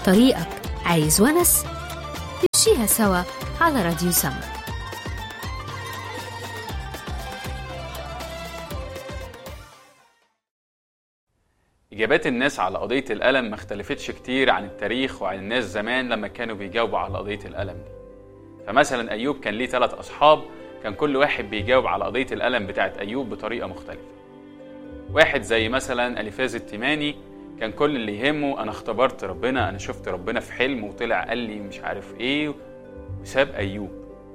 طريقك عايز ونس نمشيها سوا على راديو سما إجابات الناس على قضية الألم ما اختلفتش كتير عن التاريخ وعن الناس زمان لما كانوا بيجاوبوا على قضية الألم دي فمثلا أيوب كان ليه ثلاث أصحاب كان كل واحد بيجاوب على قضية الألم بتاعت أيوب بطريقة مختلفة واحد زي مثلا أليفاز التيماني كان كل اللي يهمه أنا اختبرت ربنا أنا شفت ربنا في حلم وطلع قال لي مش عارف إيه وساب أيوب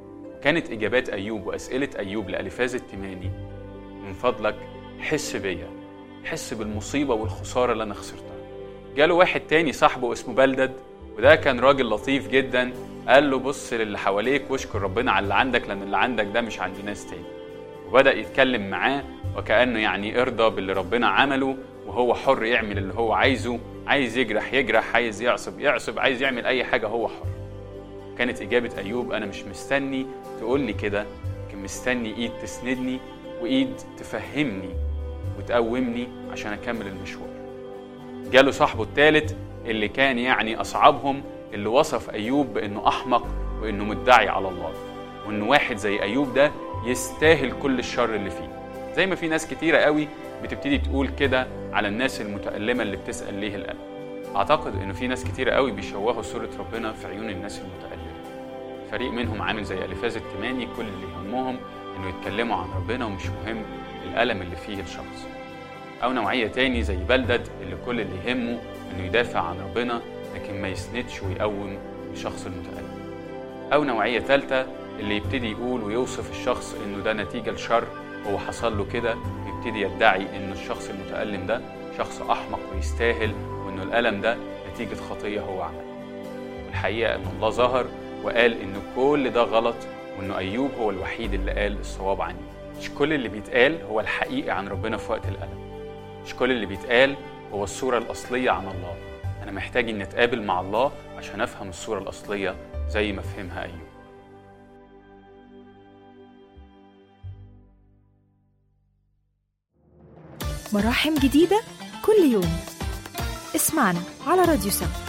كانت إجابات أيوب وأسئلة أيوب لأليفاز التيماني من فضلك حس بيا حس بالمصيبة والخسارة اللي أنا خسرتها جاله واحد تاني صاحبه اسمه بلدد وده كان راجل لطيف جدا قال له بص للي حواليك واشكر ربنا على اللي عندك لأن اللي عندك ده مش عند ناس تاني وبدأ يتكلم معاه وكأنه يعني ارضى باللي ربنا عمله وهو حر يعمل اللي هو عايزه عايز يجرح يجرح عايز يعصب يعصب عايز يعمل أي حاجة هو حر كانت إجابة أيوب أنا مش مستني تقول لي كده لكن مستني إيد تسندني وإيد تفهمني وتقومني عشان أكمل المشوار جاله صاحبه الثالث اللي كان يعني أصعبهم اللي وصف أيوب بأنه أحمق وأنه مدعي على الله وأنه واحد زي أيوب ده يستاهل كل الشر اللي فيه زي ما في ناس كتيرة قوي بتبتدي تقول كده على الناس المتألمة اللي بتسأل ليه الألم أعتقد إنه في ناس كتيرة قوي بيشوهوا صورة ربنا في عيون الناس المتألمة فريق منهم عامل زي أليفاز التماني كل اللي يهمهم إنه يتكلموا عن ربنا ومش مهم الألم اللي فيه الشخص أو نوعية تاني زي بلدد اللي كل اللي يهمه إنه يدافع عن ربنا لكن ما يسندش ويقوم الشخص المتألم أو نوعية ثالثة اللي يبتدي يقول ويوصف الشخص إنه ده نتيجة لشر هو حصل له كده ويبتدي يدعي إن الشخص المتألم ده شخص أحمق ويستاهل وإنه الألم ده نتيجة خطية هو عملها والحقيقة إن الله ظهر وقال إن كل ده غلط وإنه أيوب هو الوحيد اللي قال الصواب عني مش كل اللي بيتقال هو الحقيقة عن ربنا في وقت الألم مش كل اللي بيتقال هو الصورة الأصلية عن الله أنا محتاج إني أتقابل مع الله عشان أفهم الصورة الأصلية زي ما فهمها أيوب مراحم جديدة كل يوم اسمعنا على راديو سما